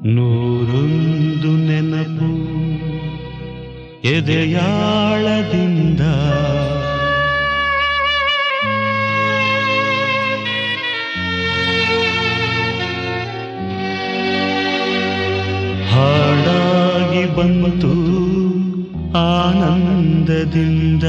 ನೂರೊಂದು ನೆನಪು ಎದೆಯಾಳದಿಂದ ಹಾಡಾಗಿ ಬಂತು ಆನಂದದಿಂದ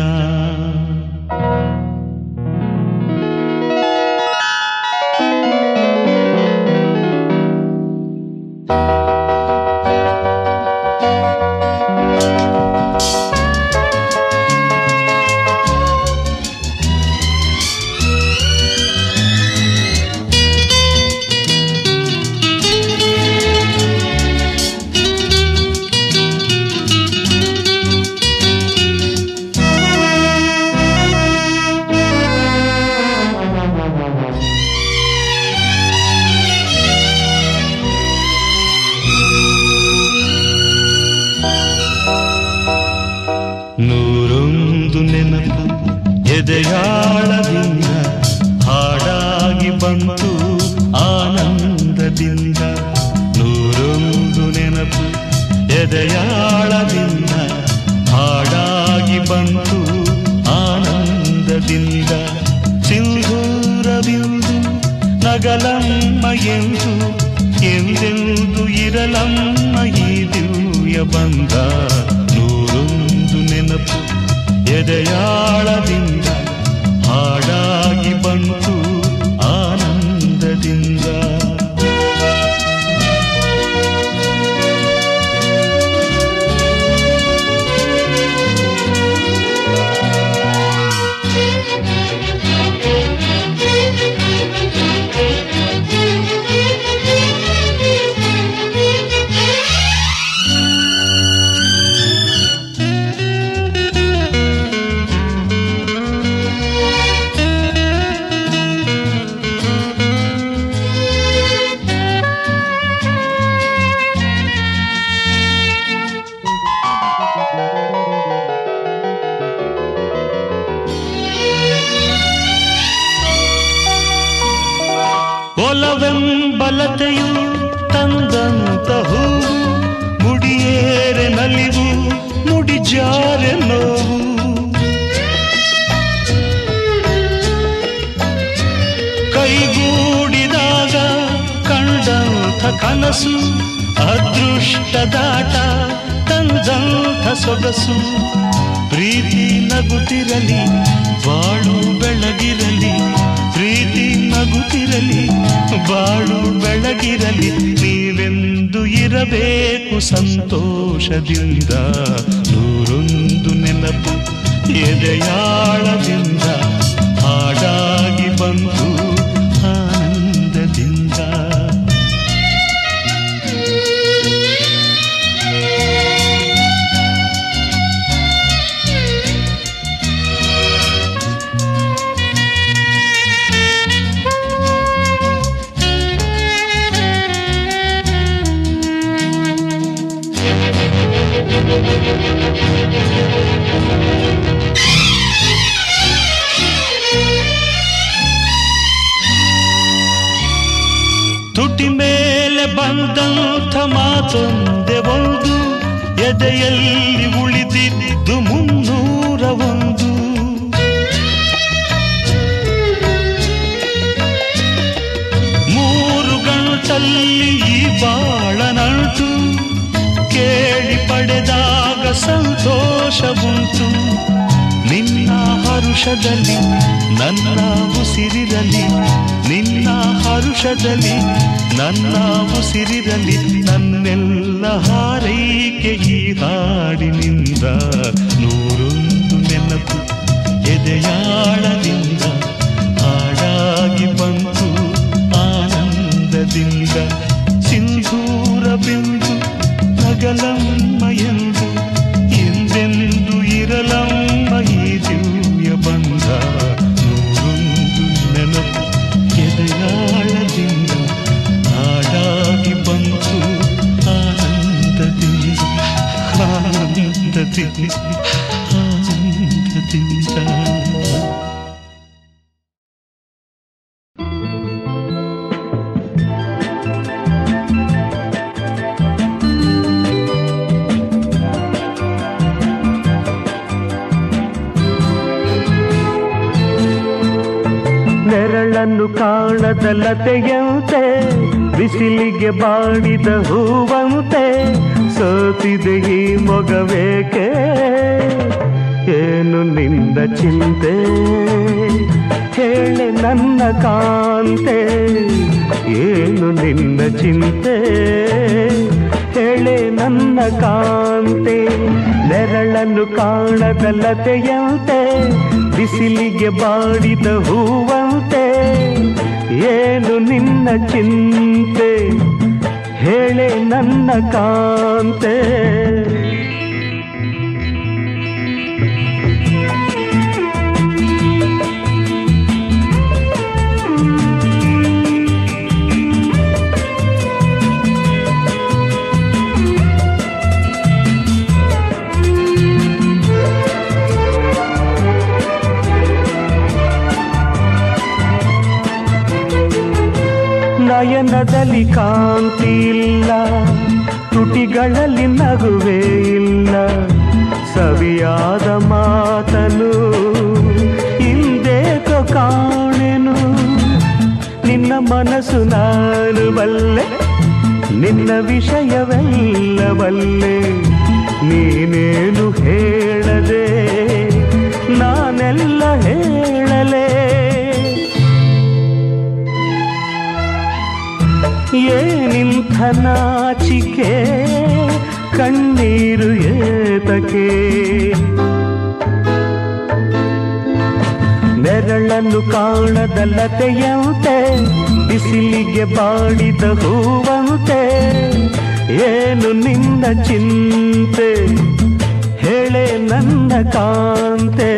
ನೂರೊಂದು ನೆನಪು ಎದೆಯಾಳದಿಂದ ಹಾಡಾಗಿ ಬಂತು ಆನಂದದಿಂದ ನೂರೊಂದು ನೆನಪು ಎದೆಯಾಳದಿಂದ ಹಾಡಾಗಿ ಬಂತು ಆನಂದದಿಂದ ಸಿಂಧೂರವಿಂದು ನಗಲಮ್ಮ ಎಂದು ಎಂದೆಂದು ಇರಲಮ್ಮ ಈ ದಿವ್ಯ ಬಂದ ನೂರೊಂದು ನೆನಪು ಎದೆಯಾಳದಿಂದ ಹಾಡಾಗಿ ಬಂತು ಆನಂದದಿಂದ ಒಲವೆಂಬಲತೆಯು ತಂದಂತ ಹೂವು ಮುಡಿಯೇರೆ ನಲಿವು ಮುಡಿಜಾರೆ ನೋವು ಕೈಗೂಡಿದಾಗ ಕಂಡಂಥ ಕನಸು ಅದೃಷ್ಟದಾಟ ತಂದಂಥ ಸೊಗಸು ಪ್ರೀತಿ ನಗುತ್ತಿರಲಿ ಬಾಳು ಬೆಳಗಿರಲಿ ಪ್ರೀತಿ ನಗುತ್ತಿರಲಿ ಬಾಳು ಬೆಳಗಿರಲಿ ನೀವೆಂದು ಇರಬೇಕು ಸಂತೋಷದಿಂದ ನೂರೊಂದು ನೆನಪು ಎದೆಯಾಳದಿಂದ ಹಾಡಾಗಿ ಬಂತು ಆನಂದದಿಂದ ತುಟಿ ಮೇಲೆ ಬಂದಂಥ ಮಾತೊಂದೆ ಒಂದು ಎದೆಯಲ್ಲಿ ಉಳಿದಿದ್ದು ಮುನ್ನೂರ ಒಂದು ಮೂರು ಗಂಟಲ್ಲಿ ಈ ಬಾಳ ನಂಟು ಕೇಳಿ ಪಡೆದಾಗ ಸಂತೋಷವುಂಟು ನಿನ್ನ ಹರುಷದಲ್ಲಿ ನನ್ನ ಉಸಿರಿರಲಿ ನಿನ್ನ ಹರುಷದಲ್ಲಿ ನನ್ನ ಉಸಿರಿರಲಿ ನನ್ನೆಲ್ಲ ಹಾರೈಕೆ ಈ ಹಾಡಿನಿಂದ ನೂರೊಂದು ನೆನಪು ಎದೆಯಾಳದಿಂದ ಹಾಡಾಗಿ ಬಂತು ಆನಂದದಿಂದ ಸಿಂಧೂರ ಬಿಂದು ನಗಲಮ್ಮ ಎಂದು ಎಂದೆಂದು ಇರಲಮ್ಮ ಈ ದಿವ್ಯ ಬಂಧ ನೂರೊಂದು ನೆನಪು ಎದೆಯಾಳದಿಂದ ಹಾಡಾಗಿ ಬಂತು ಆನಂದದಿಂದ ಆನಂದದಿಂದ ಆನಂದದಿಂದ ನೆರಳನ್ನು ಕಾಣದ ಲತೆಯಂತೆ ಬಿಸಿಲಿಗೆ ಬಾಡಿದ ಹೂವಂತೆ ಸೋತಿದೆ ಈ ಮೊಗವೇಕೆ ಏನು ನಿಂದ ಚಿಂತೆ ಹೇಳೆ ನನ್ನ ಕಾಂತೆ ಏನು ನಿನ್ನ ಚಿಂತೆ ಹೇಳೆ ನನ್ನ ಕಾಂತೆ ನೆರಳನ್ನು ಕಾಣದ ಲತೆಯಂತೆ ಬಿಸಿಲಿಗೆ ಬಾಡಿದ ಹೂವಂತೆ ಏನು ನಿನ್ನ ಚಿಂತೆ ಹೇಳೆ ನನ್ನ ಕಾಂತೆ ನಯನದಲ್ಲಿ ಕಾಂತಿ ಇಲ್ಲ ತುಟಿಗಳಲ್ಲಿ ನಗುವೇ ಇಲ್ಲ ಸವಿಯಾದ ಮಾತನು ಹಿಂದೇಕೋ ಕಾಣೆನು ನಿನ್ನ ಮನಸ್ಸು ನಾನು ಬಲ್ಲೆ ನಿನ್ನ ವಿಷಯವೆಲ್ಲ ಬಲ್ಲೆ ನೀನೇನು ಹೇಳದೆ ನಾನೆಲ್ಲ ಹೇಳಲೇ ಏನಿಂಥ ನಾಚಿಕೆ ಕಣ್ಣೀರು ಏತಕೆ ನೆರಳನ್ನು ಕಾಣದ ಲತೆಯಂತೆ ಬಿಸಿಲಿಗೆ ಬಾಡಿದ ಹೂವಂತೆ ಏನು ನಿನ್ನ ಚಿಂತೆ ಹೇಳೆ ನನ್ನ ಕಾಂತೆ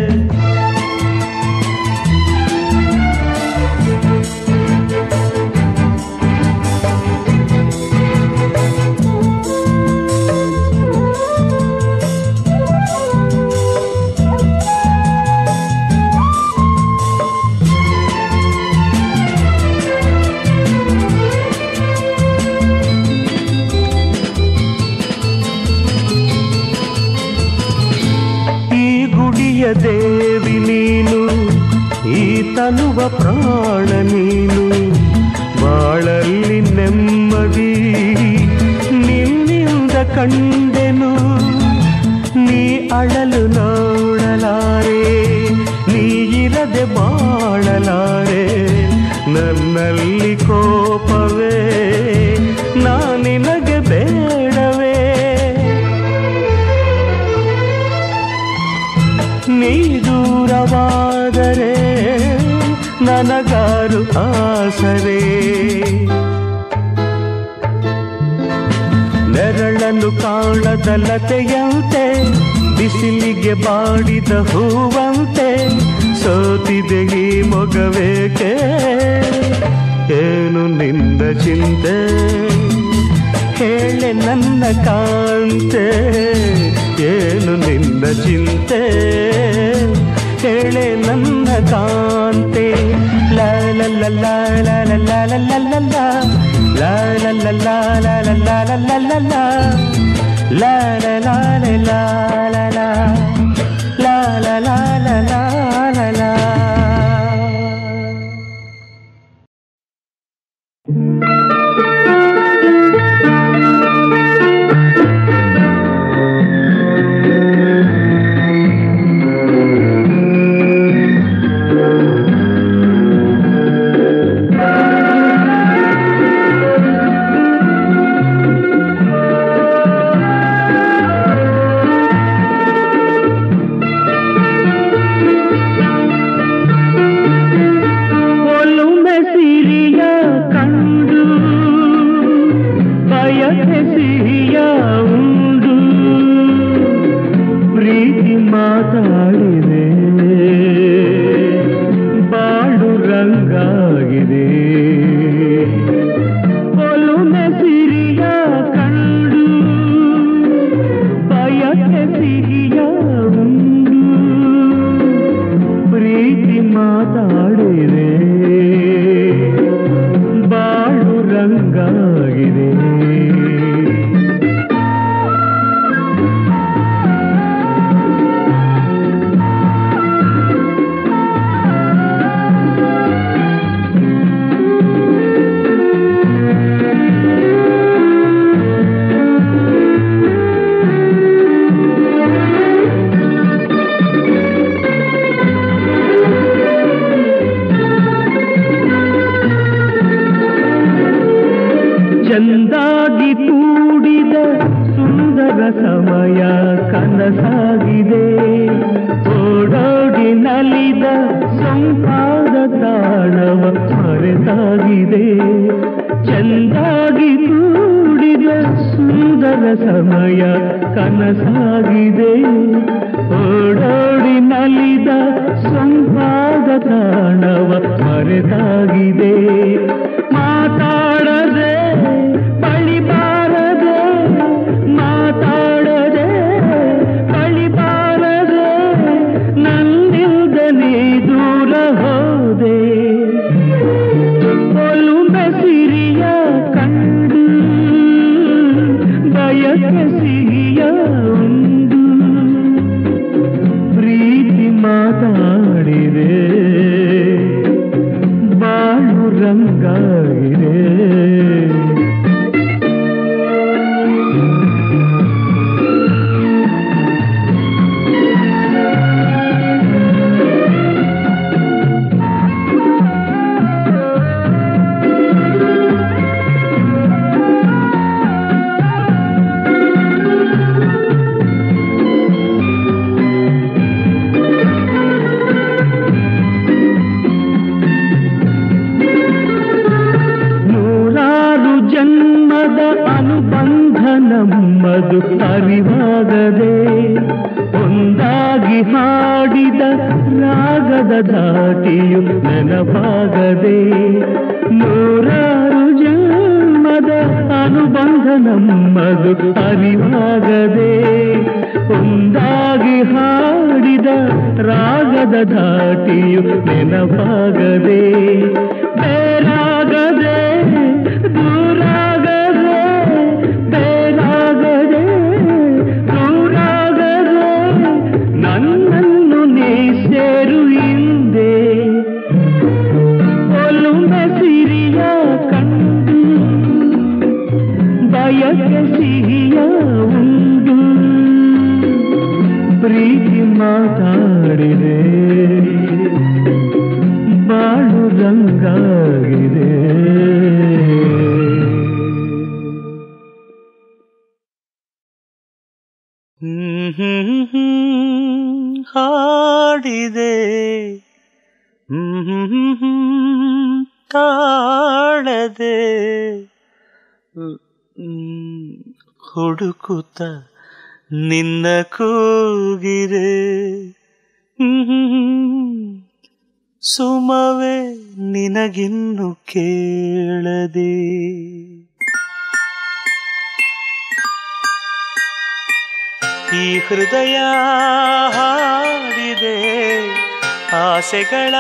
ಈ ಗುಡಿಯ ದೇವಿ ನೀನು ಈ ತನುವ ಪ್ರಾಣ ನೀನು ಬಾಳಲ್ಲಿ ನೆಮ್ಮದಿ ನಿನ್ನಿಂದ ಕಂಡೆನು ನೀ ಅಳಲು ನೋಡಲಾರೆ ನೀ ಇರದೆ ಬಾಳಲಾರೆ ನನ್ನಲ್ಲಿ ಕೋಪವೇ ನಾ ನಿನಗೆ ಬೇಡವೇ ನೀ ದೂರವಾದರೆ ನನಗಾರು ಆಸರೆ ನೆರಳನ್ನು ಕಾಣದ ಲತೆಯಂತೆ ಬಿಸಿಲಿಗೆ ಬಾಡಿದ ಹೂವಂತೆ ಸೋತಿದೆ ಈ ಮೊಗವೇಕೆ ಏನು ನಿಂದ ಚಿಂತೆ ಹೇಳೆ ನನ್ನ ಕಾಂತೆ ಏನು ನಿನ್ನ ಚಿಂತೆ ಹೇಳೆ ನನ್ನ ಕಾಂತೆ ಲಾ ಲ ಲ ಲಾ ಲ ಲ ಲ ಲ ಲ ಲ ಲಾ. ಲಾ ಲ ಲ ಲಾ ಲ ಲ ಲಾ ಲ ಲ ಲ ಲಾ. ಲಾ ಲ ಲಾ ಲ ಲಾ ಲ ಲಾ. ಲಾ ಲ ಲಾ ಲ ಲಾ ಲ ಲಾ. ಒಲುಮೆ ಸಿರಿಯ ಕಂಡು ಬಯಕೆ ಸಿಹಿಯ ಉಂಡು ಪ್ರೀತಿ ಮಾತಾಡಿದೆ ಬಾಳು ರಂಗಾಗಿದೆ ಒಲುಮೆ ಸಿರಿಯ ಕಂಡು ಬಯಕೆ ಸಿಹಿಯ ಉಂಡು ಪ್ರೀತಿ ಮಾತಾಡಿದೆ ಬಾಳು ರಂಗಾಗಿದೆ ಚಂದಾಗಿ ಕೂಡಿದ ಸುಂದರ ಸಮಯ ಕನಸಾಗಿದೆ ಓಡೋಡಿ ನಲಿದ ಸಂಪಾದ ತಾಣವ ಮರೆತಾಗಿದೆ ಚಂದಾಗಿ ಕೂಡಿದ ಸುಂದರ ಸಮಯ ಕನಸಾಗಿದೆ ಓಡೋಡಿ ನಲಿದ ಸಂಪಾದ ತಾಣವ ಮರೆತಾಗಿದೆ ಮಾತಾಡದೆ ಬಳಿಬಾರದೆ ಮಾತಾಡದೆ ಬಳಿಬಾರದೆ ನನ್ನಿಲ್ದನೆ ದೂರ ಹೋದೆ ಒಲುಮೆ ಸಿರಿಯ ಕಂಡು ಬಯಕೆ ಸಿಹಿಯ ಉಂಡು ಪ್ರೀತಿ ಮಾತಾಡಿದೆ ಬಾಳು ರಂಗಾಗಿದೆ ನೂರಾರು ಜನ್ಮದ ಅನುಬಂಧ ನಮ್ಮದು ಅರಿವಾಗದೆ ಒಂದಾಗಿ ಹಾಡಿದ ರಾಗದ ಧಾಟಿಯು ನೆನಪಾಗದೆ ನೂರಾರು ಜನ್ಮದ ಅನುಬಂಧ ನಮ್ಮದು ಅರಿವಾಗದೆ ಒಂದಾಗಿ ಹಾಡಿದ ರಾಗದ ಧಾಟಿಯು ನೆನಪಾಗದೆ ಬೇರಾಗದೆ ದೂರಾಗದೆ ಬೇರಾಗದೆ ದೂರಾಗದೆ ನನ್ನನ್ನು ನೀ ಸೇರು ಹಿಂದೆ ಒಲುಮೆ ಸಿರಿಯ ಕಂಡು ಬಯಕೆ ಸಿಹಿಯ ಉಂಡು ಪ್ರೀತಿ ಮಾತಾಡಿದೆ ಬಾಳು ರಂಗಾಗಿದೆ ಹಾಡಿದೆ ತಾಳದೆ ಹುಡುಕುತ್ತ ನಿನ್ನ ಕೂಗಿರೆ ಸುಮವೇ ನಿನಗಿನ್ನು ಕೇಳದೆ ಈ ಹೃದಯ ಹಾಡಿದೆ ಆಸೆಗಳ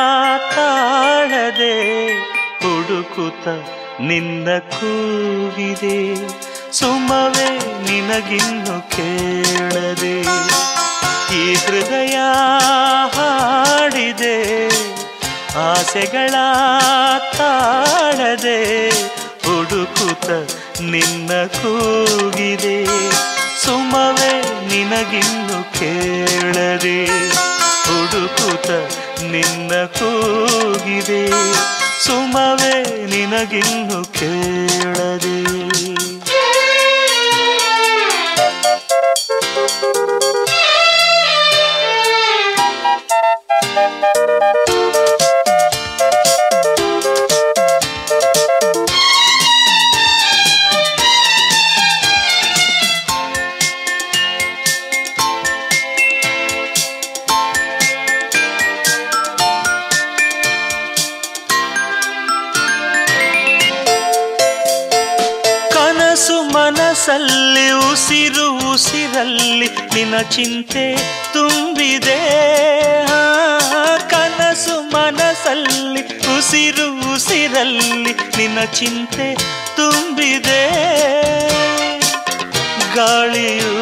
ತಾಳದೆ ಹುಡುಕುತ್ತ ನಿನ್ನ ಕೂಗಿದೆ ಸುಮವೇ ನಿನಗಿನ್ನು ಕೇಳದೆ ಈ ಹೃದಯ ಹಾಡಿದೆ ಆಸೆಗಳ ತಾಳದೆ ಹುಡುಕುತ್ತ ನಿನ್ನ ಕೂಗಿದೆ ಸುಮವೇ ನಿನಗಿನ್ನು ಕೇಳದೆ ಹುಡುಕುತ್ತ ನಿನ್ನ ಕೂಗಿದೆ ಸುಮವೇ ನಿನಗಿನ್ನು ಕೇಳದೆ ಕನಸು ಮನಸ್ಸಲ್ಲಿ ಉಸಿರು ಉಸಿರಲ್ಲಿ ನಿನ್ನ ಚಿಂತೆ ತುಂಬಿದೆ ಆ, ಕನಸು ಮನಸ್ಸಲ್ಲಿ ಉಸಿರು ಉಸಿರಲ್ಲಿ ನಿನ್ನ ಚಿಂತೆ ತುಂಬಿದೆ ಗಾಳಿಯು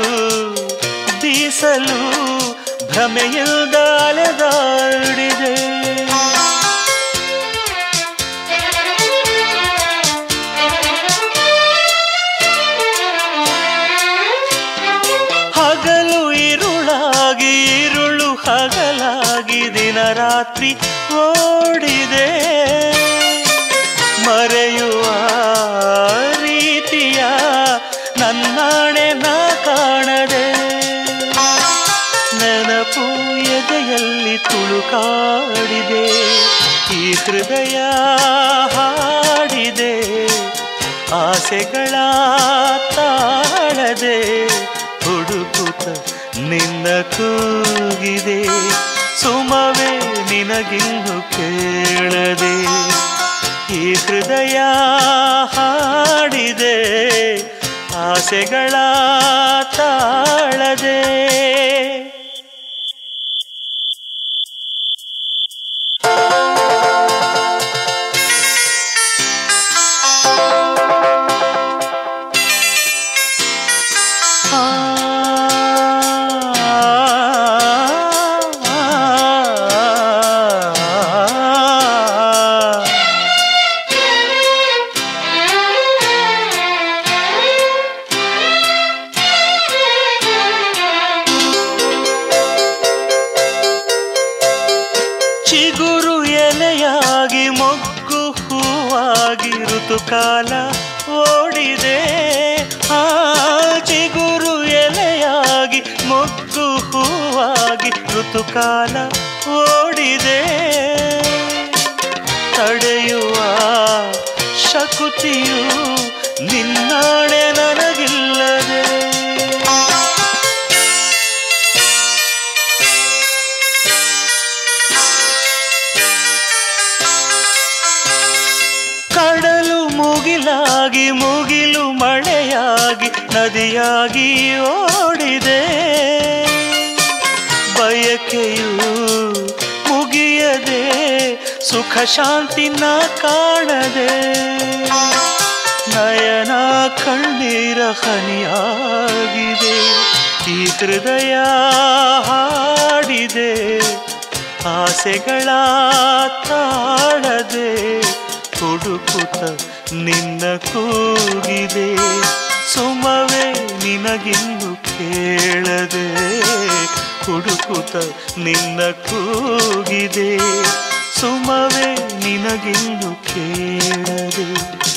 ಬೀಸಲು ಭ್ರಮೆಯಿಲ್ದ ಅಲೆದಾಡಿದೆ ಹಗಲು ಇರುಳಾಗಿ ಇರುಳು ಹಗಲಾಗಿ ದಿನ ರಾತ್ರಿ ಓಡಿದೆ ಮರೆಯುವ ನನ್ನಾಣೆ ನಾ ಕಾಣದೆ ನೆನಪು ಎದೆಯಲ್ಲಿ ತುಳುಕಾಡಿದೆ ಈ ಹೃದಯ ಹಾಡಿದೆ ಆಸೆಗಳ ತಾಳದೆ ಹುಡುಕುತ್ತ ನಿನ್ನ ಕೂಗಿದೆ ಸುಮವೇ ನಿನಗಿನ್ನು ಕೇಳದೆ ಈ ಹೃದಯ ಹಾಡಿದೆ ಆಸೆಗಳ ತಾಳದೆ ಚಿಗುರು ಎಲೆಯಾಗಿ ಮೊಗ್ಗು ಹೂವಾಗಿ ಋತುಕಾಲ ಓಡಿದೆ ಆ ಚಿಗುರು ಎಲೆಯಾಗಿ ಮೊಗ್ಗು ಹೂವಾಗಿ ಋತುಕಾಲ ಓಡಿದೆ ತಡೆಯುವ ಶಕುತಿಯು ನಿನ್ನಾಣೆ ನನಗಿಲ್ಲದೆ ಕಡಲು ಮುಗಿಲಾಗಿ ಮುಗಿಲು ಮಳೆಯಾಗಿ ನದಿಯಾಗಿ ಓಡಿದೆ ಬಯಕೆಯು ಮುಗಿಯದೆ ಸುಖ ಶಾಂತಿನ ಕಾಣದೆ ನಯನ ಕಣ್ಣೀರ ಹನಿಯಾಗಿದೆ ಈ ಹೃದಯ ಹಾಡಿದೆ ಆಸೆಗಳ ತಾಳದೆ ಹುಡುಕುತ್ತ ನಿನ್ನ ಕೂಗಿದೆ ಸುಮವೇ ನಿನಗಿನ್ನು ಕೇಳದೆ ಹುಡುಕುತ್ತ ನಿನ್ನ ಕೂಗಿದೆ ಸುಮವೇ ನಿನಗಿನ್ನು ಕೇಳದೆ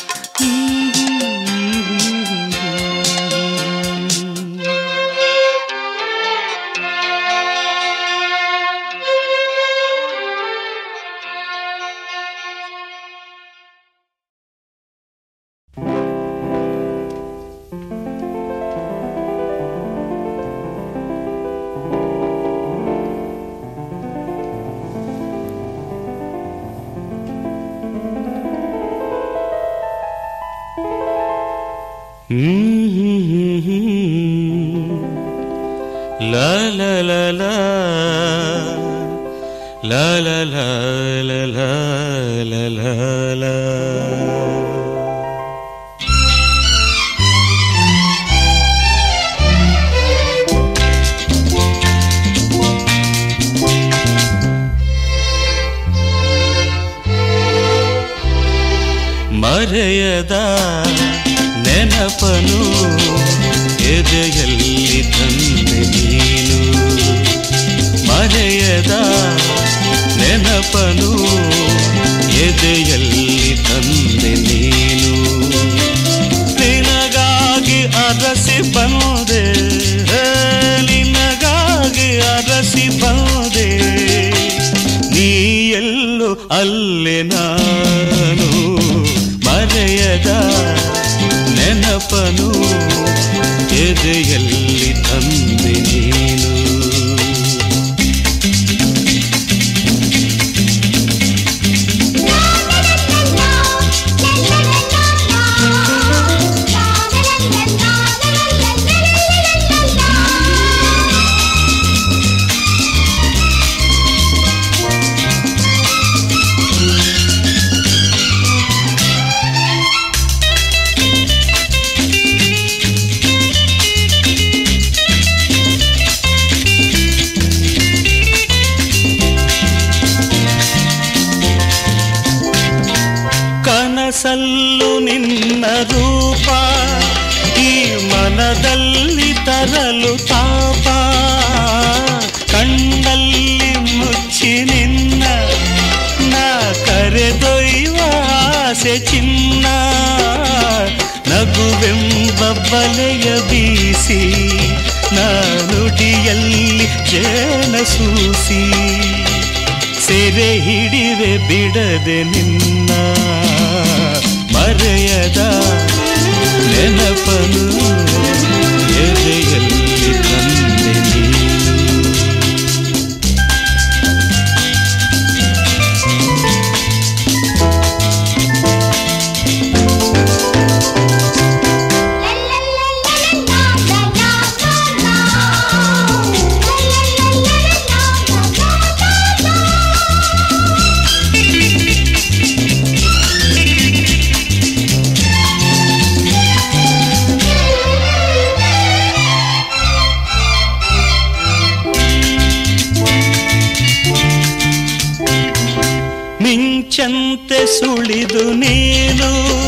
La la la la La la la la la la la la ಮರೆಯದ ನೆನಪನು ಎದೆಯಲ್ಲಿ ತಂದೆ ನೀನು ಮರೆಯದ ನೆನಪನು ಎದೆಯಲ್ಲಿ ತಂದೆ ನೀನು ನಿನಗಾಗಿ ಅರಸಿ ಬಂದೆ ಹೇ, ನಿನಗಾಗಿ ಅರಸಿ ಬಂದೆ ನೀ ಎಲ್ಲೋ ಅಲ್ಲೇ ನಾನು ಮರೆಯದ ನೆನಪನು ಎದೆಯಲ್ಲಿ ತಂದೆ ನೀನು ಕನಸಲ್ಲು ನಿನ್ನ ರೂಪ ಈ ಮನದಲ್ಲಿ ತರಲು ತಾಪ ಕಣ್ಣಲ್ಲಿ ಮುಚ್ಚಿ ನಿನ್ನ ನಾ ಕರೆದೊಯ್ಯುವ ಆಸೆ ಚಿನ್ನ ನಗುವೆಂಬ ಬಲೆಯ ಬೀಸಿ ನಾನುಡಿಯಲ್ಲಿ ಜೇನ ಸೂಸಿ ಸೆರೆ ಹಿಡಿವೆ ಬಿಡದೆ ನಿನ್ನ ಮರೆಯದ ನೆನಪನು ಎದೆಯಲ್ಲಿ ತಂದೆ ನೀನು ಮಿಂಚಂತೆ ಸುಳಿದು ನೀನು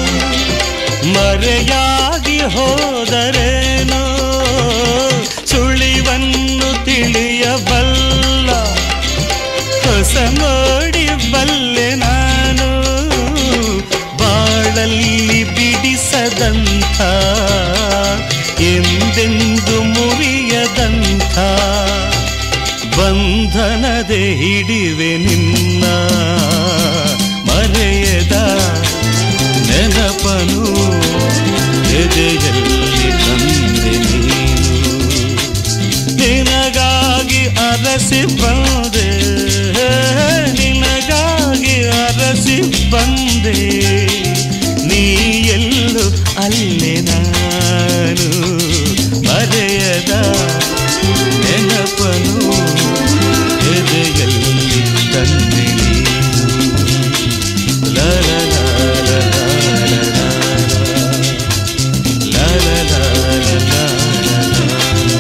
ಮರೆಯಾಗಿ ಹೋದರೇನೋ ಸುಳಿವನ್ನು ತಿಳಿಯಬಲ್ಲ ಹೊಸ ನೋಡಿ ಬಲ್ಲೆ ನಾನು ಬಾಳಲ್ಲಿ ಬಿಡಿಸದಂಥ ಎಂದೆಂದು ಮುರಿಯದಂಥ ಬಂಧನದೆ ಹಿಡಿವೆ ನಿನ್ನ ಮರೆಯದ ನೆನಪನು ಎದೆಯಲ್ಲಿ ತಂದೆ ನೀನು ನಿನಗಾಗಿ ಅರಸಿ ಬಂದೆ ನಿನಗಾಗಿ ಅರಸಿ ಬಂದೆ ನೀ ಎಲ್ಲೂ ಅಲ್ಲೇ ನಾನು ಮರೆಯದ ನೆನಪನು ಎದೆಯಲ್ಲಿ ತಂದೆ ನೀನು ಲ ಲ ಲ ಲ ಲ ಲ ಲ. ಲ ಲ ಲ ಲ ಲ ಲ ಲ.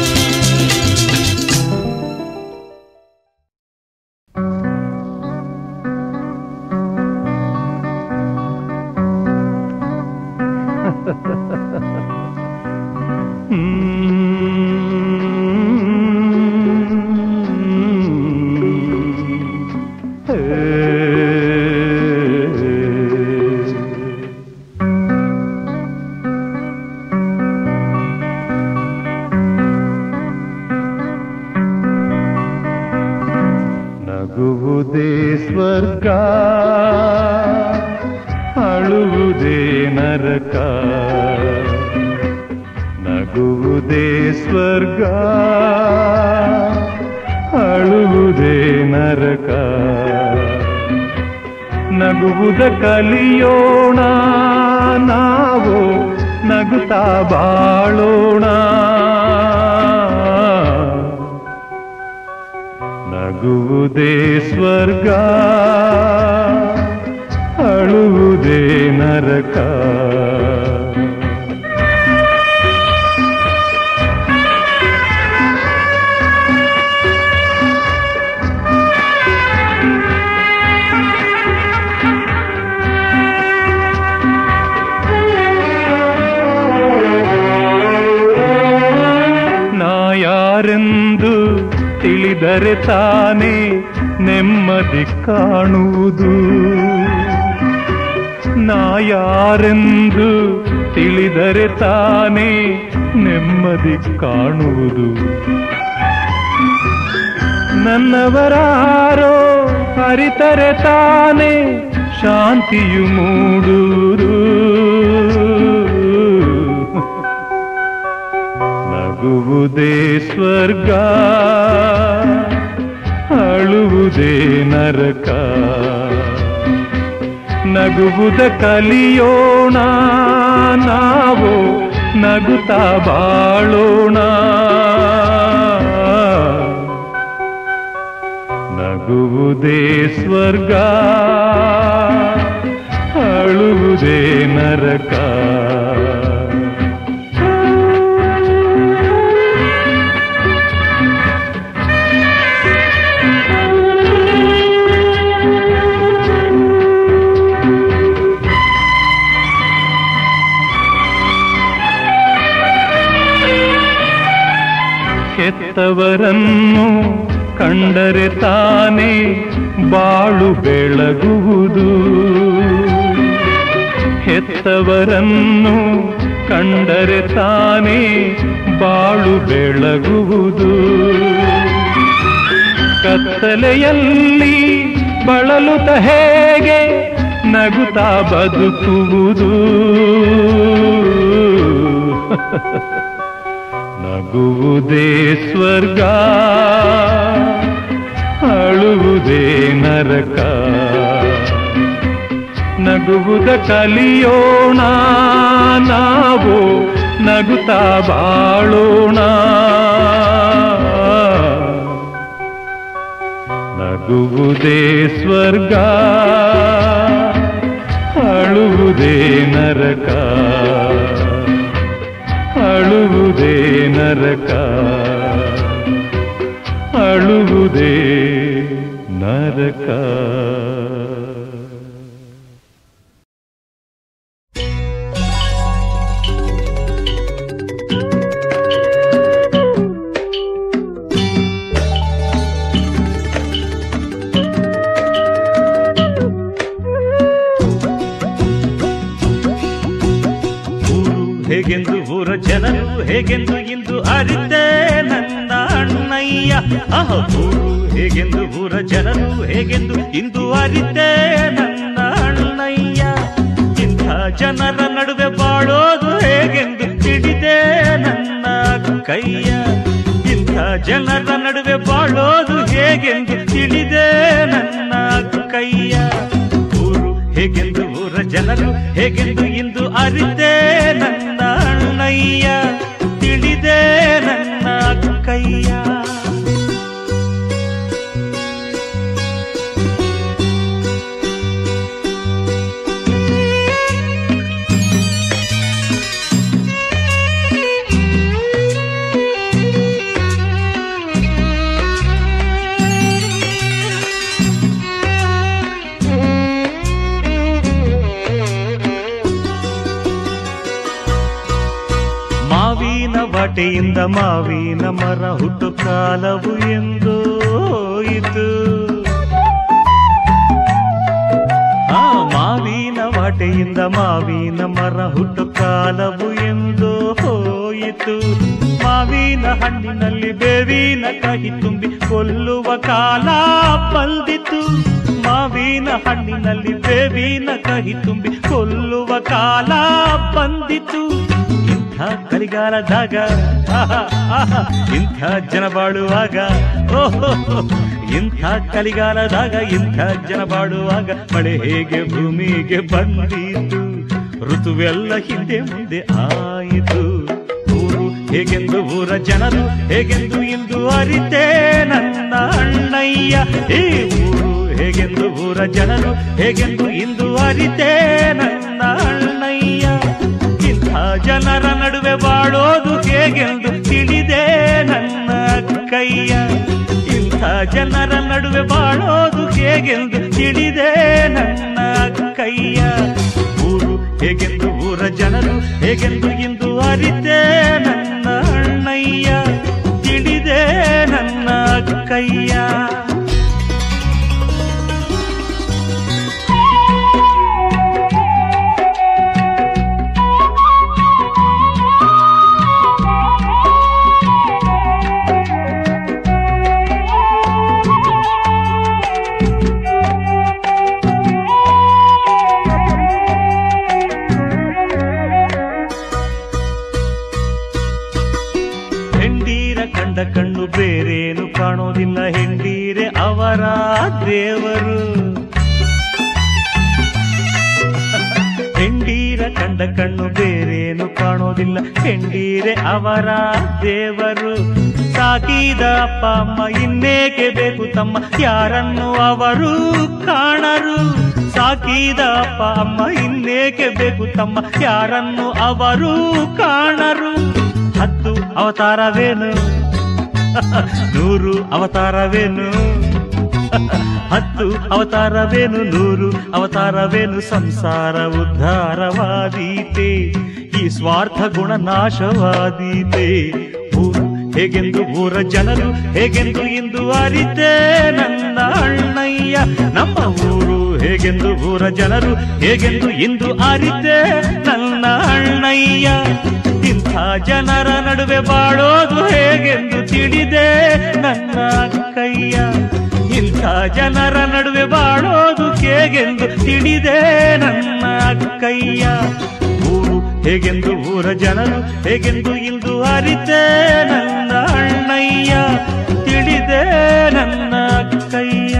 ನಗುವುದೇ ಸ್ವರ್ಗ ಅಳುವುದೇ ನರಕ ನಗುವುದೇ ಸ್ವರ್ಗ ಅಳುವುದೇ ನರಕ ನಗುವುದ ಕಲಿಯೋಣ ನಾವು ನಗುತ್ತಾ ಬಾಳೋಣ ನಗುವುದೇ ಸ್ವರ್ಗ ಅಳುವುದೇ ನರಕ ನಾ ಯಾರೆಂದು ತಿಳಿದರೆ ತಾನೇ ನೆಮ್ಮದಿ ಕಾಣುವುದು ನಾ ಯಾರೆಂದು ತಿಳಿದರೆ ತಾನೇ ನೆಮ್ಮದಿ ಕಾಣುವುದು ನನ್ನವರಾರೋ ಅರಿತರೆ ತಾನೇ ಶಾಂತಿಯು ಮೂಡುವುದು ನಗುವುದೇ ಸ್ವರ್ಗ ಅಳುವುದೇ ನರಕ ನಗುವುದ ಕಲಿಯೋಣ ನಾವು ನಗುತ್ತಾ ಬಾಳೋಣ ನಗುವುದೇ ಸ್ವರ್ಗ ಅಳುವುದೇ ನರಕ ಹೆತ್ತವರನ್ನು ಕಂಡರೆ ತಾನೇ ಬಾಳು ಬೆಳಗುವುದು ಹೆತ್ತವರನ್ನು ಕಂಡರೆ ತಾನೇ ಬಾಳು ಬೆಳಗುವುದು ಕತ್ತಲೆಯಲ್ಲಿ ಬಳಲುತ್ತ ಹೇಗೆ ನಗುತ್ತಾ ಬದುಕುವುದು ನಗುವುದೇ ಸ್ವರ್ಗ ಅಳುವುದೇ ನರಕ ನಗುವುದ ಕಲಿಯೋಣ ನಾವು ನಗುತ್ತಾ ಬಾಳೋಣ ನಗುವುದೇ ಸ್ವರ್ಗ ಅಳುವುದೇ ನರಕ ಅಳುವುದೇ ನರಕ ಅಳುವುದೇ ನರಕ ಊರು ಹೇಗೆಂದು ಊರ ಜನರು ಹೇಗೆಂದು ಇಂದು ಅರಿತೆ ನನ್ನ ಅಣ್ಣಯ್ಯ ಆಹ ಊರು ಹೇಗೆಂದು ಊರ ಜನರು ಹೇಗೆಂದು ಇಂದು ಅರಿತೆ ನನ್ನ ಅಣ್ಣಯ್ಯ ಇಂಥ ಜನರ ನಡುವೆ ಬಾಳೋದು ಹೇಗೆಂದು ತಿಳಿದೆ ನನ್ನ ಕೈಯ ಇಂಥ ಜನರ ನಡುವೆ ಬಾಳೋದು ಹೇಗೆಂದು ತಿಳಿದೆ ನನ್ನ ಕೈಯ ಊರು ಹೇಗೆಂದು ಊರ ಜನರು ಹೇಗೆಂದು ಇಂದು ಅರಿತೆ ನನ್ನ ಅಣ್ಣಯ್ಯ ತಿಳಿದೆ ನನ್ನ ಕೈಯ ಮಾವಿನ ವಾಟೆಯಿಂದ ಮಾವಿನ ಮರ ಹುಟ್ಟು ಕಾಲವು ಎಂದು ಇದು ಆ ಮಾವಿನ ವಾಟೆಯಿಂದ ಮಾವಿನ ಮರ ಹುಟ್ಟು ಕಾಲವು ಎಂದು ಹೋಯಿತು ಮಾವಿನ ಹಣ್ಣಿನಲ್ಲಿ ಬೇವಿನ ಕಹಿ ತುಂಬಿ ಕೊಲ್ಲುವ ಕಾಲ ಬಂದಿತು ಮಾವಿನ ಹಣ್ಣಿನಲ್ಲಿ ಬೇವಿನ ಕಹಿ ತುಂಬಿ ಕೊಲ್ಲುವ ಕಾಲ ಬಂದಿತು ಇಂಥ ಕಲಿಗಾಲದಾಗ ಆಹಾ, ಆಹಾ, ಇಂಥ ಜನ ಬಾಳುವಾಗ ಓಹೋ ಇಂಥ ಕಲಿಗಾಲದಾಗ ಇಂಥ ಜನ ಬಾಳುವಾಗ ಮಳೆ ಹೇಗೆ ಭೂಮಿಗೆ ಬಂದಿತು ಋತುವೆಲ್ಲ ಹಿಂದೆ ಮುಂದೆ ಆಯಿತು ಊರು ಹೇಗೆಂದು ಊರ ಜನರು ಹೇಗೆಂದು ಇಂದು ಅರಿತೆ ನನ್ನ ಅಣ್ಣಯ್ಯ ಈ ಊರು ಹೇಗೆಂದು ಊರ ಜನರು ಹೇಗೆಂದು ಇಂದು ಅರಿತೆ ನನ್ನ ಅಣ್ಣಯ್ಯ ಇಂಥ ಜನರ ನಡುವೆ ಬಾಳೋದು ಹೇಗೆಂದು ತಿಳಿದೆ ನನ್ನ ಕೈಯ ಇಂಥ ಜನರ ನಡುವೆ ಬಾಳೋದು ಹೇಗೆಂದು ತಿಳಿದೆ ನನ್ನ ಕೈಯ ಊರು ಹೇಗೆಂದು ಊರ ಜನರು ಹೇಗೆಂದು ಇಂದು ಅರಿತೆ ನನ್ನ ಅಣ್ಣಯ್ಯ ತಿಳಿದೆ ನನ್ನ ಕೈಯ ಹೆಂಡೀರ ಕಂಡ ಕಣ್ಣು ಬೇರೇನು ಕಾಣೋದಿಲ್ಲ ಹೆಂಡೀರೆ ಅವರ ದೇವರು ಹೆಂಡೀರ ಕಂಡ ಕಣ್ಣು ಬೇರೇನು ಕಾಣೋದಿಲ್ಲ ಹೆಂಡೀರೆ ಅವರ ದೇವರು ಸಾಕಿದ ಅಪ್ಪ ಅಮ್ಮ ಇನ್ನೇಕೆ ಬೇಕು ತಮ್ಮ ಯಾರನ್ನು ಅವರು ಕಾಣರು ಸಾಕಿದ ಅಪ್ಪ ಅಮ್ಮ ಇನ್ನೇಕೆ ಬೇಕು ತಮ್ಮ ಯಾರನ್ನು ಅವರು ಕಾಣರು ಹತ್ತು ಅವತಾರವೇನು ನೂರು ಅವತಾರವೇನು ಹತ್ತು ಅವತಾರವೇನು ನೂರು ಅವತಾರವೇನು ಸಂಸಾರ ಉದ್ಧಾರವಾದೀತೆ ಈ ಸ್ವಾರ್ಥ ಗುಣ ನಾಶವಾದೀತೆ ಊರು ಹೇಗೆಂದು ಊರ ಜನರು ಹೇಗೆಂದು ಇಂದು ಅರಿತೆ ನನ್ನ ಅಣ್ಣಯ್ಯ ನಮ್ಮ ಊರು ಹೇಗೆಂದು ಊರ ಜನರು ಹೇಗೆಂದು ಇಂದು ಅರಿತೆ ನನ್ನ ಅಣ್ಣಯ್ಯ ಇಂಥ ಜನರ ನಡುವೆ ಬಾಳೋದು ಹೇಗೆಂದು ತಿಳಿದೆ ನನ್ನ ಕೈಯ ಇಂಥ ಜನರ ನಡುವೆ ಬಾಳೋದು ಹೇಗೆಂದು ತಿಳಿದೆ ನನ್ನ ಕೈಯ ಊರು ಹೇಗೆಂದು ಊರ ಜನರು ಹೇಗೆಂದು ಇಂದು ಅರಿತೆ ನನ್ನ ಅಣ್ಣಯ್ಯ ತಿಳಿದೆ ನನ್ನ ಕೈಯ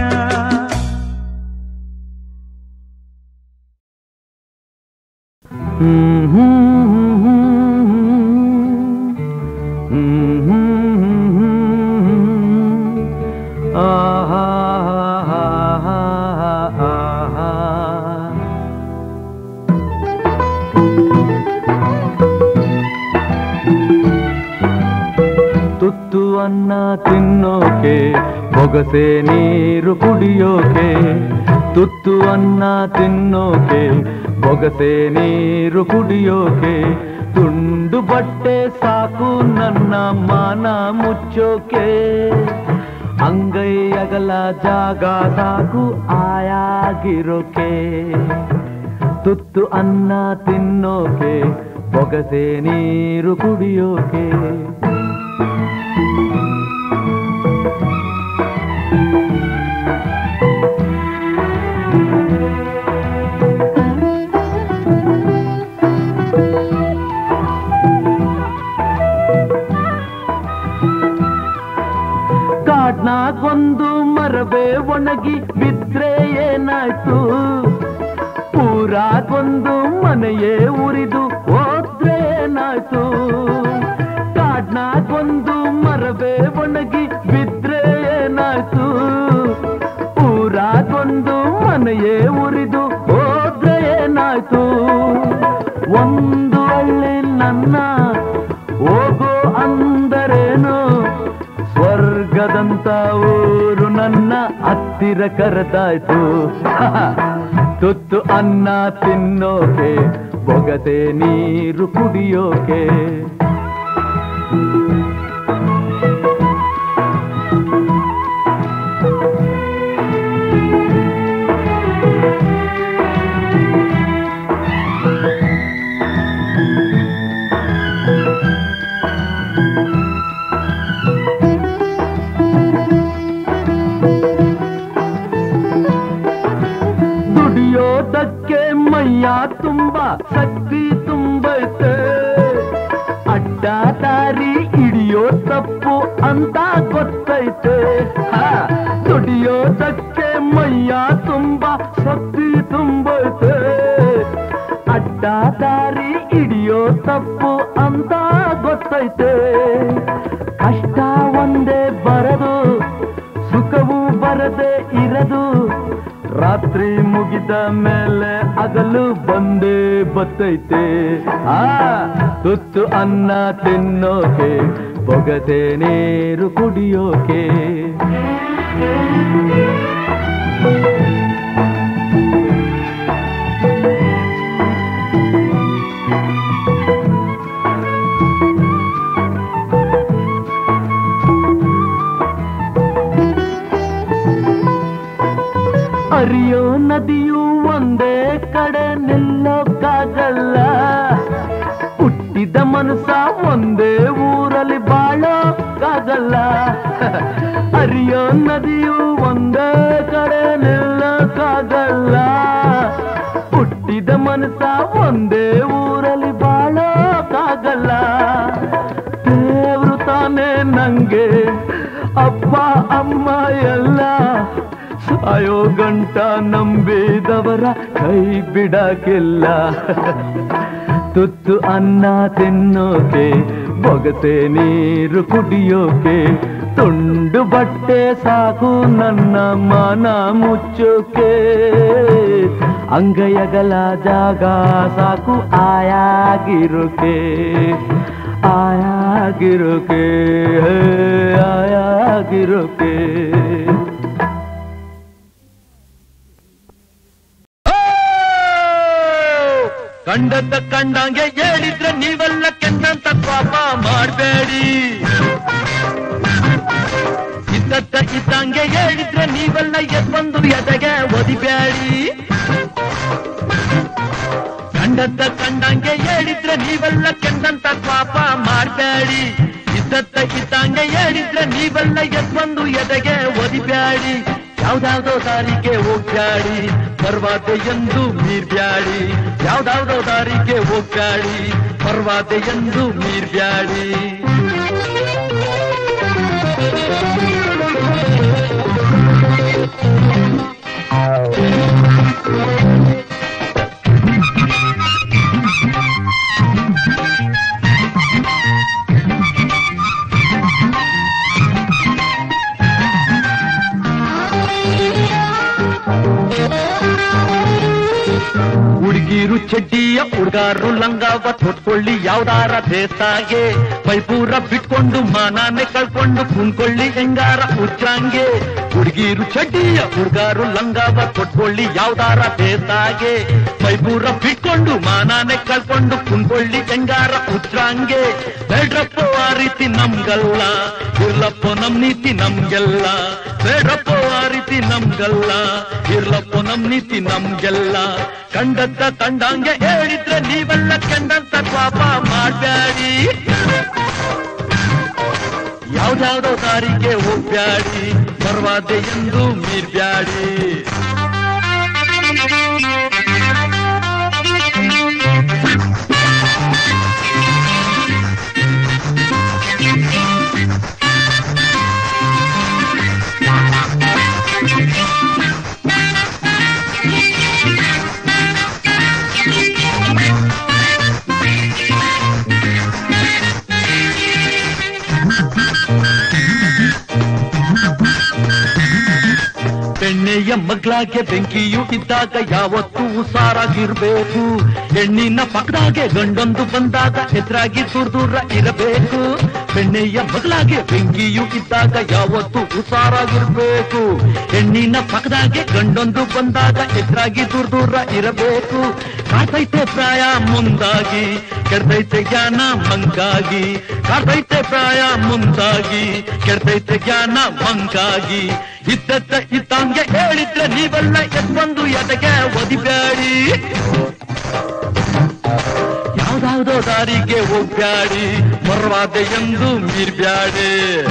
ತುತ್ತು ಅನ್ನ ತಿನ್ನೋಕೆ ಬೊಗಸೆ ನೀರು ಕುಡಿಯೋಕೆ ತುತ್ತು ಅನ್ನ ತಿನ್ನೋಕೆ ಬೊಗಸೆ ನೀರು ಕುಡಿಯೋಕೆ ತುಂಡು ಬಟ್ಟೆ ಸಾಕು ನನ್ನ ಮಾನ ಮುಚ್ಚೋಕೆ ಅಂಗೈ ಅಗಲ ಜಾಗ ಸಾಕು ಆಯಾಗಿರೋಕೆ ತುತ್ತು ಅನ್ನ ತಿನ್ನೋಕೆ ಬೊಗಸೆ ನೀರು ಕುಡಿಯೋಕೆ ಕಾಡ್ನಾಗೊಂದು ಮರವೇ ಒಣಗಿ ಬಿದ್ರೆ ಏನಾಯ್ತು ಊರಾಗೊಂದು ಮನೆಯೇ ಉರಿದು ಹೋದ್ರೆ ಏನಾಯ್ತು ಕಾಡ್ನಾಗೊಂದು ಮರವೇ ಒಣಗಿ ಬಿದ್ರೆ ಏನಾಯ್ತು ಊರಾಗೊಂದು ಮನೆಯೇ ಉರಿದು ಹೋದ್ರೆ ಏನಾಯ್ತು ಒಂದು ಹಳ್ಳಿ ನನ್ನ ಹೋಗೋ ಅಂದರೇನು ಸ್ವರ್ಗದಂತ ಊರು ನನ್ನ ಹತ್ತಿರ ಕರೆದಾಯ್ತು ತುತ್ತು ಅನ್ನ ತಿನ್ನೋಕೆ ಬೊಗದೆ ನೀರು ಕುಡಿಯೋಕೆ ದುಡಿಯೋದಕ್ಕೆ ಮೈಯ ತುಂಬ ಶಕ್ತಿ ತುಂಬೈತೆ ಅಡ್ಡ ದಾರಿ ಹಿಡಿಯೋ ತಪ್ಪು ಅಂತ ಗೊತ್ತೈತೆ ಹಾ, ದುಡಿಯೋದಕ್ಕೆ ಮೈಯ ತುಂಬ ಶಕ್ತಿ ತುಂಬೈತೆ ಅಡ್ಡ ದಾರಿ ಹಿಡಿಯೋ ತಪ್ಪು ಅಂತ ಗೊತ್ತೈತೆ ಕಷ್ಟ ಒಂದೇ ಬರದು ಸುಖವು ಬರದೆ ಇರದು ರಾತ್ರಿ ಮುಗಿದ ಮೇಲೆ ಹಗಲು ಬಂದೇ ಬತ್ತೈತೆ ಆ ತುತ್ತು ಅನ್ನ ತಿನ್ನೋಕೆ ಬೊಗದೆ ನೀರು ಕುಡಿಯೋಕೆ ಹರಿಯೋ ನದಿಯು ಒಂದೇ ಕಡೆ ನಿಲ್ಲೋಕ್ಕಾಗಲ್ಲ ಹುಟ್ಟಿದ ಮನಸ್ಸ ಒಂದೇ ಊರಲ್ಲಿ ಬಾಳೋಕ್ಕಾಗಲ್ಲ ಹರಿಯೋ ನದಿಯು ಒಂದೇ ಕಡೆ ನಿಲ್ಲೋಕ್ಕಾಗಲ್ಲ ಹುಟ್ಟಿದ ಮನಸ್ಸ ಒಂದೇ ಊರಲ್ಲಿ ಬಾಳೋಕ್ಕಾಗಲ್ಲ ದೇವ್ರು ತಾನೇ ನಂಗೆ ಅಪ್ಪ ಅಮ್ಮ ಎಲ್ಲ ಸಾಯೋ ಗಂಟ ನಂಬಿದವರ ಕೈ ಬಿಡಕ್ಕಿಲ್ಲ ತುತ್ತು ಅನ್ನ ತಿನ್ನೋಕೆ ಬೊಗಸೆ ನೀರು ಕುಡಿಯೋಕೆ ತುಂಡು ಬಟ್ಟೆ ಸಾಕು ನನ್ನ ಮನ ಮುಚ್ಚೋಕೆ ಅಂಗೈಯಗಲ ಜಾಗ ಸಾಕು ಆಯಾಗಿರೋಕೆ ಆಯಾಗಿರೋಕೆ ಹೇ, ಆಯಾಗಿರೋಕೆ ಕಂಡಂತ ಕಂಡಂಗೆ ಹೇಳಿದ್ರೆ ನೀವೆಲ್ಲ ಕೆಂದಂತ ಪಾಪ ಮಾಡಬೇಡಿ ಇದ್ದತ್ತ ಇದ್ದಂಗೆ ಹೇಳಿದ್ರೆ ನೀವೆಲ್ಲ ಎದ್ಬಂದು ಎದೆಗೆ ಒದಿಬೇಡಿ ಕಂಡ ಇದ್ದದ್ದ ಕಂಡಂಗೆ ಹೇಳಿದ್ರೆ ನೀವೆಲ್ಲ ಕೆಂದಂತ ಪಾಪ ಮಾಡ್ಬೇಡಿ ಇದ್ದದ್ದ ಇದ್ದಂಗೆ ಹೇಳಿದ್ರೆ ನೀವೆಲ್ಲ ಎದ್ಬಂದು ಎದೆಗೆ ಒದಿಬ್ಯಾಡಿ ಯಾವ್ದಾವ್ದೋ ದಾರಿಗೆ ಹೋಗ್ಬ್ಯಾಡಿ ಪರ್ವಾದೆ ಎಂದು ಮೀರ್ಬ್ಯಾಡಿ ಯಾವ್ದಾವ್ದೋ ದಾರಿಗೆ ಹೋಗ್ಬ್ಯಾಡಿ ಪರ್ವಾದೆ ಎಂದು ಮೀರ್ಬ್ಯಾಡಿ ಹುಡುಗಿರು ಚಡ್ಡಿಯ ಹುಡುಗಾರು ಲಂಗಾವ ತೊಟ್ಕೊಳ್ಳಿ ಯಾವ್ದಾರ ದೇಸಾಗೆ ಪೈಪೂರ ಬಿಟ್ಕೊಂಡು ಮಾನಾನೆ ಕಳ್ಕೊಂಡು ಕುಣ್ಕೊಳ್ಳಿ ಹೆಂಗಾರ ಉಚ್ಚಾಂಗೆ ಹುಡುಗಿರು ಚಡ್ಡಿಯ ಹುಡುಗಾರು ಲಂಗಾವ ತೊಟ್ಕೊಳ್ಳಿ ಯಾವ್ದಾರ ದೇಸಾಗೆ ಪೈಪೂರ ಬಿಟ್ಕೊಂಡು ಮಾನಾನೆ ಕಳ್ಕೊಂಡು ಕುಣ್ಕೊಳ್ಳಿ ಹೆಂಗಾರ ಉಚ್ಚಾಂಗೆ ಬೇಡ್ರಪ್ಪ ಆ ರೀತಿ ನಮ್ಗಲ್ಲ ಇರ್ಲಪ್ಪ ನಮ್ ನೀತಿ ನಮ್ಗೆಲ್ಲ ಬೇಡ್ರಪ್ಪ ಆ ರೀತಿ ನಮ್ಗಲ್ಲ ಇರ್ಲಪ್ಪ ನಮ್ ನೀತಿ ನಮ್ಗೆಲ್ಲ ಕಂಡದ್ದ ಕಂಡಂಗೆ ಹೇಳಿದ್ರೆ ನೀವೆಲ್ಲ ಕಂಡಂತ ಪಾಪ ಮಾಡ್ಬ್ಯಾಡಿ ಯಾವ್ದಾವ್ದೋ ದಾರಿಗೆ ಹೋಗ್ಬ್ಯಾಡಿ ಪರ್ವಾದೆ ಎಂದು ಮೀರ್ಬ್ಯಾಡಿ ಬೆಣ್ಣೆಯ ಮಗ್ಳಾಗೆ ಬೆಂಕಿಯು ಇದ್ದಾಗ ಯಾವತ್ತೂ ಹುಷಾರಾಗಿರ್ಬೇಕು ಹೆಣ್ಣಿನ ಪಕ್ಕದಾಗೆ ಗಂಡೊಂದು ಬಂದಾಗ ಎದುರಾಗಿ ದೂರ ದೂರ ಇರಬೇಕು ಬೆಣ್ಣೆಯ ಮಗ್ಳಾಗೆ ಬೆಂಕಿಯು ಇದ್ದಾಗ ಯಾವತ್ತೂ ಹುಷಾರಾಗಿರ್ಬೇಕು ಹೆಣ್ಣಿನ ಪಕ್ಕದಾಗೆ ಗಂಡೊಂದು ಬಂದಾಗ ಎದುರಾಗಿ ದೂರ ದೂರ ಇರಬೇಕು ಕಾಡ್ತೈತೆ ಪ್ರಾಯ ಮುಂದಾಗಿ ಕೆಡ್ತೈತೆ ಜ್ಞಾನ ಮಂಗಾಗಿ ಕಾಡ್ತೈತೆ ಪ್ರಾಯ ಮುಂದಾಗಿ ಕೆಡ್ತೈತೆ ಜ್ಞಾನ ಮಂಗಾಗಿ ಇದ್ದತ್ತ ಇದ್ದಂಗೆ ಹೇಳಿದ್ರೆ ನೀವೆಲ್ಲ ಎದ್ಬಂದು ಎದೆಗೆ ಒದಿಬ್ಯಾಡಿ ಯಾವ್ದಾವ್ದೋ ದಾರಿಗೆ ಹೋಗ್ಬ್ಯಾಡಿ ಮರವಾದೆ ಎಂದು ಮೀರ್ಬ್ಯಾಡಿ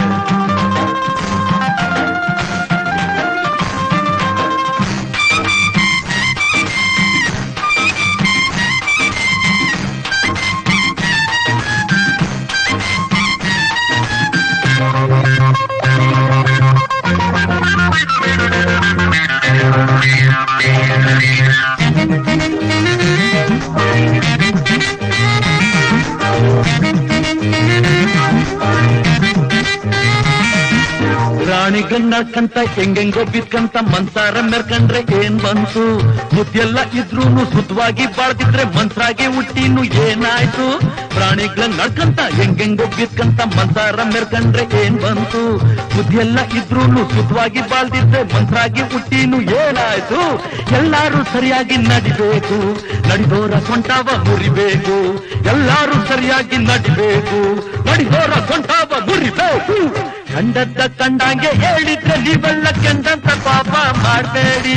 ರಾಣಿಗನ್ನಕ್ಕಂತ ಹೆಂಗೆಂಗೋ ಬಿದ್ಕಂತ ಮನ್ಸಾರ ಮೆರ್ಕಂಡ್ರೆ ಏನ್ ಬಂತು ಮುದ್ದೆಲ್ಲ ಇದ್ರೂನು ಸುದ್ವಾಗಿ ಬಾಳ್ದಿದ್ರೆ ಮನ್ಸರಾಗಿ ಹುಟ್ಟಿನು ಏನಾಯ್ತು ಪ್ರಾಣಿಗಳ ನಡ್ಕಂತ ಹೆಂಗೆಂಗೋ ಬಿದ್ಕಂತ ಮನ್ಸಾರ ಮೆರ್ಕಂಡ್ರೆ ಏನ್ ಬಂತು ಬುದ್ಧಿಯೆಲ್ಲ ಇದ್ರೂನು ಸುದ್ವಾಗಿ ಬಾಳ್ದಿದ್ರೆ ಮನ್ಸರಾಗಿ ಹುಟ್ಟಿನು ಏನಾಯ್ತು ಎಲ್ಲಾರು ಸರಿಯಾಗಿ ನಡಿಬೇಕು ನಡಿದೋರ ಸೊಂಟಾವ ಮುರಿಬೇಕು ಎಲ್ಲಾರು ಸರಿಯಾಗಿ ನಡಿಬೇಕು ನಡಿದೋರ ಸೊಂಟಾವ ಮುರಿಬೇಕು ಕಂಡದ್ದ ಕಂಡಂಗೆ ಹೇಳಿದ್ರೆ ನೀವೆಲ್ಲ ಕೆಂದಂತ ಪಾಪ ಮಾಡಬೇಡಿ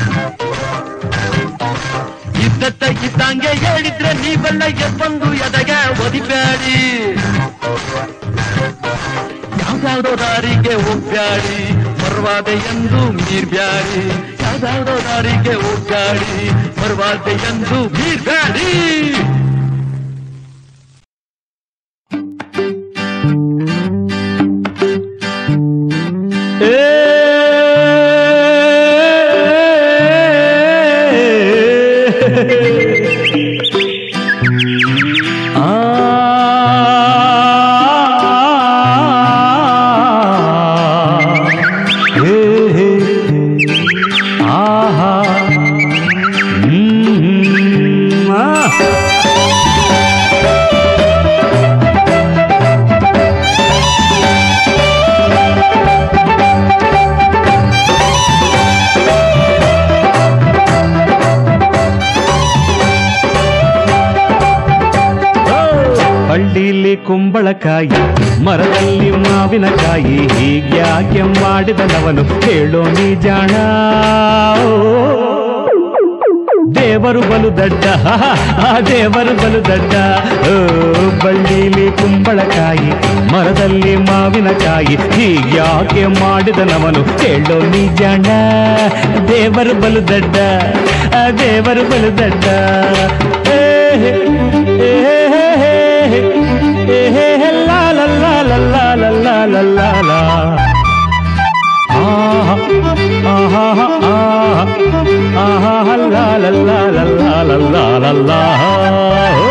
ಇದ್ದತ್ತ ಇದ್ದಂಗೆ ಹೇಳಿದ್ರೆ ನೀವೆಲ್ಲ ಎದ್ಬಂದು ಎದೆಗೆ ಒದಿಬೇಡಿ ಯಾವ್ದಾವ್ದೋ ದಾರಿಗೆ ಹೋಗ್ಬ್ಯಾಡಿ ಪರ್ವಾದೆ ಎಂದು ಮೀರ್ಬ್ಯಾಡಿ ಯಾವ್ದಾವ್ದೋ ದಾರಿಗೆ ಹೋಗ್ಬ್ಯಾಡಿ ಪರ್ವಾದೆ ಎಂದು ಮೀರ್ಬ್ಯಾಡಿ ಹಳ್ಳಿಲಿ ಕುಂಬಳಕಾಯಿ ಮರದಲ್ಲಿ ಮಾವಿನಕಾಯಿ ಹೀಗ್ಯಾಕೆ ಮಾಡಿದನವನು ಹೇಳೋ ನೀ ಜಾಣ ದೇವರು ಬಲು ದಡ್ಡ ಆ ದೇವರು ಬಲು ದಡ್ಡ ಓ ಬಳ್ಳಿಲಿ ಕುಂಬಳಕಾಯಿ ಮರದಲ್ಲಿ ಮಾವಿನಕಾಯಿ ಹೀಗ್ಯಾಕೆ ಮಾಡಿದನವನು ಹೇಳೋ ನಿಜಾಣ ದೇವರು ಬಲು ದಡ್ಡ ಆ ದೇವರು ಬಲು ದಡ್ಡ ಏ ಹೇ, ಏ ಹೇ, ಹೇ, ಹೇ, ಏ ಹೇ, ಹೇ, ಲಾ ಲಾ ಲಾ ಲಾ ಲಾ ಲಾ ಲಾ ಲಾ ಲಾ ಲಾ. ಆಹಾ, ಆಹಾ, ಆಹಾ, ಆಹಾ, ಲಾ ಲಾ ಲಾ ಲಾ ಲಾ ಲಾ ಲಾ ಲಾ ಲಾ. ಓ.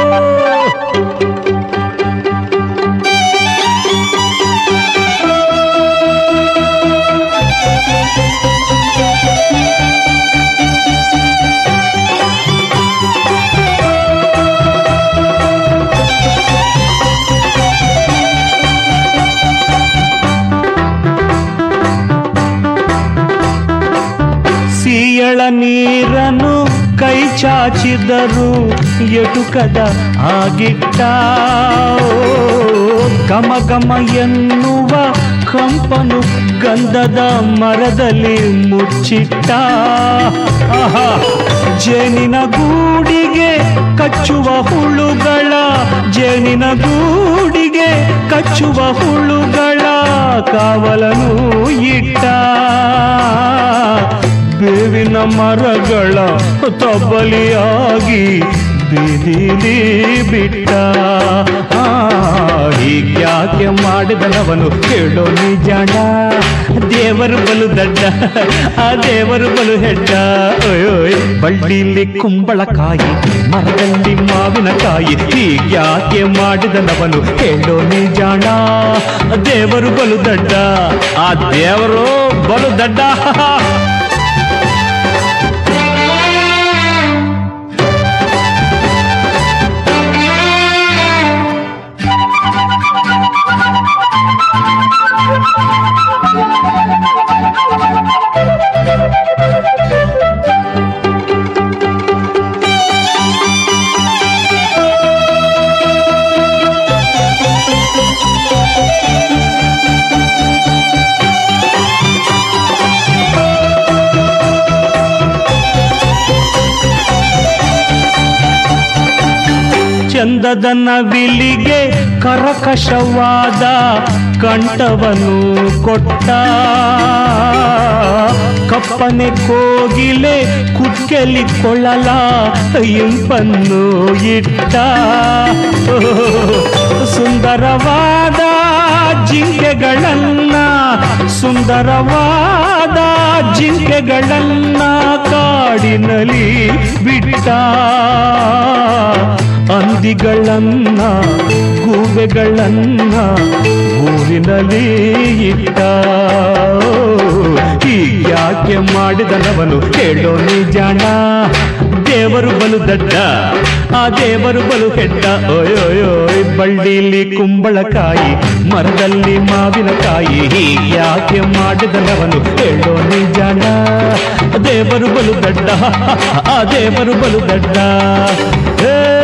ಸಿಯಳ ನೀರನ್ನು ಕೈ ಚಾಚಿದರು ಎಟುಕದ ಆಗಿಟ್ಟ ಗಮ ಗಮ ಎನ್ನುವ ಕಂಪನು ಗಂಧದ ಮರದಲ್ಲಿ ಮುಚ್ಚಿಟ್ಟ ಆಹಾ ಜೇನಿನ ಗೂಡಿಗೆ ಕಚ್ಚುವ ಹುಳುಗಳ ಜೇನಿನ ಗೂಡಿಗೆ ಕಚ್ಚುವ ಹುಳುಗಳ ಕಾವಲನು ಇಟ್ಟ ಬೇವಿನ ಮರಗಳ ತಬ್ಬಲಿಯಾಗಿ ಬೀದಿಲಿ ಬಿಟ್ಟ ಆ, ಹೀಗ್ಯಾಕೆ ಮಾಡಿದನವನು ಕೇಳೋ ನಿಜಾಣ ದೇವರು ಬಲು ದಡ್ಡ ಆ ದೇವರು ಬಲು ಹೆಡ್ಡ ಓಯ್ ಬಳ್ಳಿಲಿ ಕುಂಬಳಕಾಯಿ ಮರದಲ್ಲಿ ಮಾವಿನಕಾಯಿ ಹೀಗ್ಯಾಕೆ ಮಾಡಿದನವನು ಹೇಳೋ ನಿಜಾಣ ದೇವರು ಬಲು ದಡ್ಡ ಆ ದೇವರು ಬಲು ದಡ್ಡ ಚಂದದ ನವಿಲಿಗೆ ಕರಕಶವಾದ ಕಂಠವನ್ನು ಕೊಟ್ಟ ಕಪ್ಪನೆ ಕೋಗಿಲೆ ಕುಕ್ಕೆಲಿ ಕೊಳ್ಳಲ ಇಂಪನ್ನು ಇಟ್ಟ ಸುಂದರವಾದ ಜಿಂಕೆಗಳನ್ನ ಸುಂದರವಾದ ಜಿಂಕೆಗಳನ್ನ ಕಾಡಿನಲ್ಲಿ ಬಿಟ್ಟ ಅಂದಿಗಳನ್ನ ಗೂಬೆಗಳನ್ನ ಊರಿನಲ್ಲಿ ಇಟ್ಟ ಹೀಗ್ಯಾಕೆ ಮಾಡಿದನವನು ಹೇಳೋ ನಿಜಾಣ ದೇವರು ಬಲು ದಡ್ಡ ಆ ದೇವರು ಬಲು ಹೆಡ್ಡ ಓಯೋಯೋಯ್ ಬಳ್ಳಿಲಿ ಕುಂಬಳಕಾಯಿ ಮರದಲ್ಲಿ ಮಾವಿನಕಾಯಿ ಹೀಗ್ಯಾಕೆ ಮಾಡಿದನವನು ಹೇಳೋ ನಿಜಾಣ ದೇವರು ಬಲು ದಡ್ಡ ಆ ದೇವರು ಬಲು ದಡ್ಡ ಏ